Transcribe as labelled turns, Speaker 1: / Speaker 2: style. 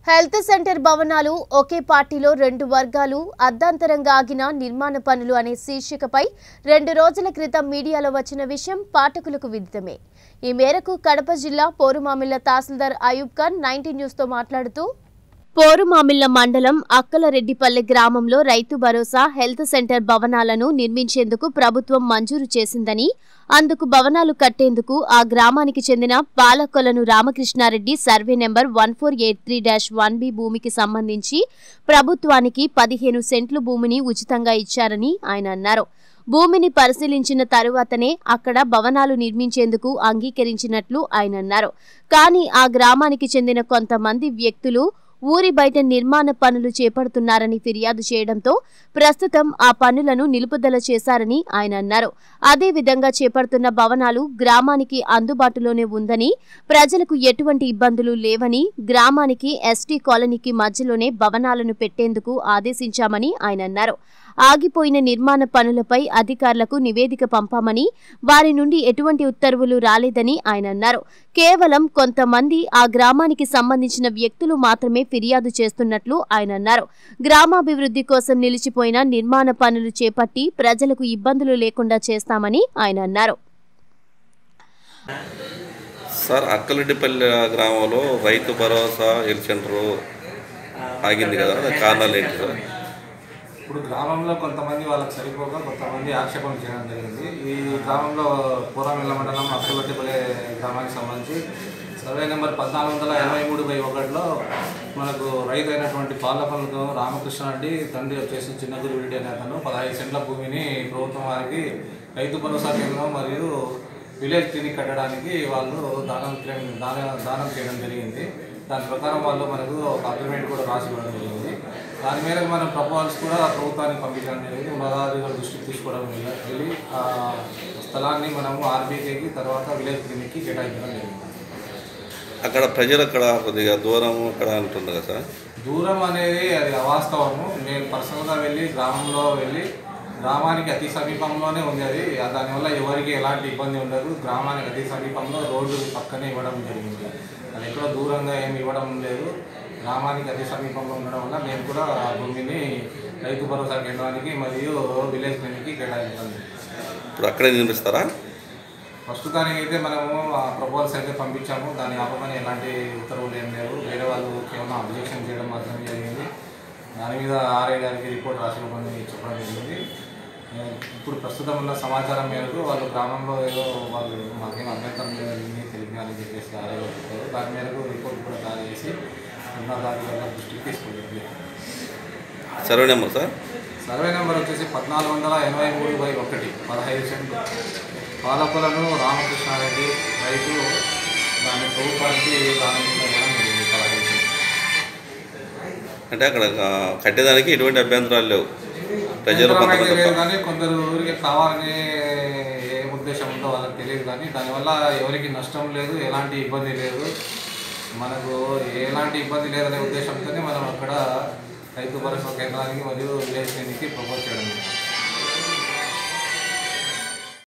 Speaker 1: Health centre భవనాలు ఒకే పార్టీలో రెండు వర్గాలు అర్ధాంతరంగా ఆగిన నిర్మాణ పనులు అనే శీర్షికపై రెండు రోజుల క్రితం మీడియాలో వచ్చిన విషయం పాఠకులకు విదితమే ఈ మేరకు కడప జిల్లా పోరుమామిళ్ల తహసీల్దార్ అయూబ్ ఖాన్ నైన్టీ న్యూస్తో మాట్లాడుతూ పోరుమామిళ్ల మండలం అక్కలరెడ్డిపల్లె గ్రామంలో రైతు భరోసా హెల్త్ సెంటర్ భవనాలను నిర్మించేందుకు ప్రభుత్వం మంజూరు చేసిందని అందుకు భవనాలు కట్టేందుకు ఆ గ్రామానికి చెందిన Palakolanu Ramakrishna Reddy survey number one four eight three dash one B భూమికి సంబంధించి ప్రభుత్వానికి పదిహేను సెంట్లు భూమిని ఉచితంగా ఇచ్చారని ఆయన అన్నారు భూమిని పరిశీలించిన తరువాతనే అక్కడ భవనాలు నిర్మించేందుకు అంగీకరించినట్లు ఆయన అన్నారు కానీ ఆ గ్రామానికి చెందిన కొంతమంది వ్యక్తులు ఊరి బయట నిర్మాణ పనులు చేపడుతున్నారని ఫిర్యాదు చేయడంతో ప్రస్తుతం ఆ పనులను నిలుపుదల చేశారని ఆయన అన్నారు అదే విధంగా చేపడుతున్న భవనాలు గ్రామానికి అందుబాటులోనే ఉందని ప్రజలకు ఎటువంటి ఇబ్బందులు లేవని గ్రామానికి ఎస్టీ కాలనీకి మధ్యలోనే భవనాలను పెట్టేందుకు ఆదేశించామని ఆయన అన్నారు ఆగిపోయిన నిర్మాణ పనులపై అధికారులకు నివేదిక పంపామని వారి నుండి ఎటువంటి ఉత్తర్వులు రాలేదని ఆయన అన్నారు కేవలం కొంతమంది ఆ గ్రామానికి సంబంధించిన వ్యక్తులు మాత్రమే ఫిర్యాదు చేస్తున్నట్లు ఆయన అన్నారు గ్రామాభివృద్ధి కోసం నిలిచిపోయిన నిర్మాణ పనులు చేపట్టి ప్రజలకు ఇబ్బందులు లేకుండా చేస్తామని ఆయన అన్నారు
Speaker 2: సార్ అక్కలెడ్డిపల్లి గ్రామంలో రైతు భరోసా హెల్త్ సెంటర్ ఆగింది కదా దానికి కారణాలు ఏంటి సార్
Speaker 3: ఇప్పుడు గ్రామంలో కొంతమంది వాళ్ళకి సరిపోక కొంతమంది ఆక్షేపణ చేయడం జరిగింది ఈ గ్రామంలో పూర్వమిల్ల మండలం అక్కలొట్టిపల్లి గ్రామానికి సంబంధించి సర్వే నెంబర్ పద్నాలుగు వందల ఎనభై మూడు బై ఒకటిలో మనకు రైతు అయినటువంటి పాలపల్లి రామకృష్ణ రెడ్డి తండ్రి వచ్చేసి చిన్నగురు రెడ్డి అనే అతను పదహైదు సెంట్ల భూమిని ప్రభుత్వం వారికి రైతు భరోసా కేంద్రం మరియు విలేజ్ క్లినిక్ కట్టడానికి వాళ్ళు దానం క్లెయిమ్- దాన దానం చేయడం జరిగింది దాని ప్రకారం వాళ్ళు మనకు ఒక అగ్రిమెంట్ కూడా రాసి ఇవ్వడం జరిగింది దాని మేరకు మనం ప్రపోజల్స్ కూడా ప్రభుత్వానికి పంపించడం జరిగింది ఉన్నతాధికారుల దృష్టికి తీసుకోవడం వెళ్ళ- వెళ్ళి ఆ స్థలాన్ని మనము ఆర్బీకేకి తర్వాత విలేజ్ క్లినిక్కి కేటాయించడం జరిగింది
Speaker 2: అక్కడ ప్రజలు అక్కడ కొద్దిగా దూరం అక్కడ అంటుంది కదా సార్
Speaker 3: దూరం అనేది అది అవాస్తవము నేను పర్సనల్గా వెళ్ళి గ్రామంలో వెళ్ళి గ్రామానికి అతి సమీపంలోనే ఉంది అది ఆ దానివల్ల ఎవరికి ఎలాంటి ఇబ్బంది ఉండదు గ్రామానికి అతి సమీపంలో రోడ్డు పక్కనే ఇవ్వడం జరిగింది అది ఎక్కడో దూరంగా ఏమి ఇవ్వడం లేదు గ్రామానికి అతి సమీపంలో ఉండడం వల్ల నేను కూడా ఆ భూమిని రైతు భరోసా కేంద్రానికి మరియు విలేజ్ క్లినిక్కి కేటాయించడం జరిగింది.
Speaker 2: ఇప్పుడు అక్కడే నిర్మిస్తారా
Speaker 3: ప్రస్తుతానికి అయితే మనము ఆ ప్రపోజల్స్ అయితే పంపించాము దాని ఆపమని ఎలాంటి ఉత్తర్వులు ఏం లేవు వేరే వాళ్ళు కేవలం అబ్జెక్షన్ చేయడం మాత్రమే జరిగింది దాని మీద ఆర్ఐ గారికి రిపోర్ట్ రాసి ఇవ్వమని చెప్పడం జరిగింది ఏ, ఇప్పుడు ప్రస్తుతం ఉన్న సమాచారం మేరకు వాళ్ళు గ్రామంలో ఏదో వాళ్ళు మాకేం అభ్యంతరం లేదని తెలిపారని చెప్పేసి ఆర్ఐ గారు చెప్పారు దాని మేరకు రిపోర్ట్ కూడా జారీ చేసి ఉన్నతాధికారుల దృష్టికి తీసుకెళ్ళింది
Speaker 2: survey number sir
Speaker 3: survey number వచ్చేసి పద్నాలుగు వందల ఎనభై మూడు బై ఒకటి పదహైదు సెంట్లు పాలకులను రామకృష్ణారెడ్డి రైతు దాని ప్రభుత్వానికి దాని చేయడం జరిగింది పదహైదు సెంట్లు
Speaker 2: అంటే అక్కడ ఆ, కట్టేదానికి ఎటువంటి అభ్యంతరాలు లేవు ప్రజలు
Speaker 3: అభ్యంతరం అయితే
Speaker 2: కొంతమంది
Speaker 3: లేదు
Speaker 2: తప్ప.
Speaker 3: కానీ కొందరు ఊరికి కావాలని ఏ ఉద్దేశం ఉందో వాళ్ళకి తెలియదు కానీ దానివల్ల ఎవరికి నష్టం లేదు ఎలాంటి ఇబ్బంది లేదు మనకు ఎలాంటి ఇబ్బంది లేదనే ఉద్దేశంతోనే మనం అక్కడ రైతు భరోసా కేంద్రానికి మరియు విలేజ్ క్లినిక్కి ప్రపోజ్ చేయడం జరిగింది.